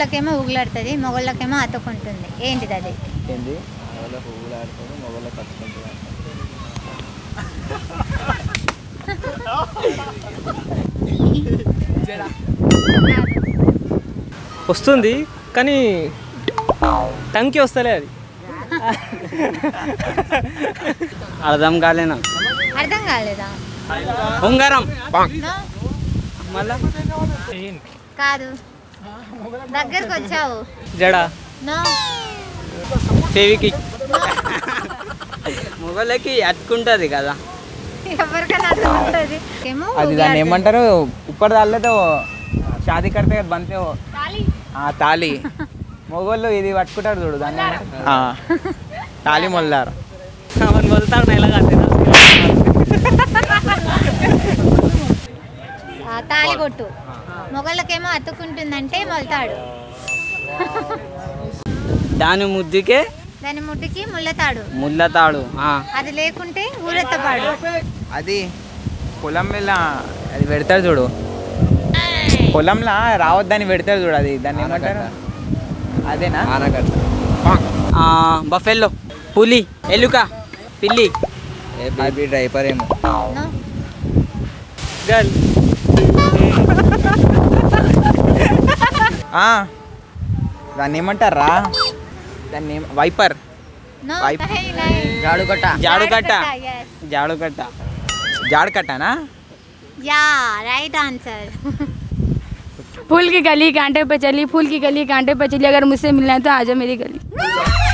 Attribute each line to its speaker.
Speaker 1: ఆడోళ్ళకేమో ఊగులాడుతుంది మగోళ్ళకేమో అతుక్కుంటుంది ఏంటిది అది
Speaker 2: ఏంది వాళ్ళ పువ్వులు ఆడుతుంది మొగల కట్టుకుంటుంది
Speaker 3: వస్తుంది కానీ టంకి వస్తలే అది
Speaker 4: అర్థం కాలే నాకు
Speaker 1: అర్థం కాలేదా
Speaker 4: ఉంగరం
Speaker 1: No?
Speaker 4: మళ్ళా
Speaker 1: కాదు దగ్గరకు వచ్చావు
Speaker 3: జడ
Speaker 1: నో
Speaker 4: చెవికి మొగలకి అతుకుంటుంది కదా
Speaker 1: ఎవరికైనా అర్థం ఉంటుంది ఏమో
Speaker 2: అది దాన్ని ఏమంటారు ఇప్పుడు దానితో షాదీ కడితే బంతే ఆ, తాళి మొగోళ్ళు ఇది పట్టుకుంటారు చూడు దాన్ని ఏమంటారు? ఆ, తాళి మొల్లారు
Speaker 3: అవన్నీ వదులుతాడు ఎలాగా
Speaker 1: ఆ, తాళిబొట్టు మొగళ్ళకేమో అతుక్కుంటుందంటే మొలతాడు
Speaker 4: దాని ముద్దుకే
Speaker 1: దాని ముట్టికి ముళ్ళతాడు
Speaker 4: ముళ్ళతాడు ఆ.
Speaker 1: అది లేకుంటే ఊరెత్తపాడు
Speaker 2: అది పొలం మీద అది పెడతారు చూడు పొలంలో రావద్దని పెడతారు చూడు అది దాన్ని ఏమంటారు అదేనా
Speaker 4: ఆ, బఫెల్లో పులి ఎలుక పిల్లి
Speaker 2: ఏ బేబీ డ్రైపర్ ఏమో
Speaker 1: నో
Speaker 3: గర్ల్
Speaker 2: ఆ, దాన్ని ఏమంటారా దాన్ని ఏం- వైపర్
Speaker 1: నో
Speaker 2: Wipe.
Speaker 4: జాడుకట్ట జాడుకట్ట
Speaker 1: yes.
Speaker 4: జాడుకట్ట
Speaker 2: జాడ కట్టానా
Speaker 1: యా రైట్ ఆన్సర్
Speaker 5: फूल की गली कांटे पे चली फूल की गली कांटे पे चली अगर मुझसे मिलना है तो आ जाओ मेरी गली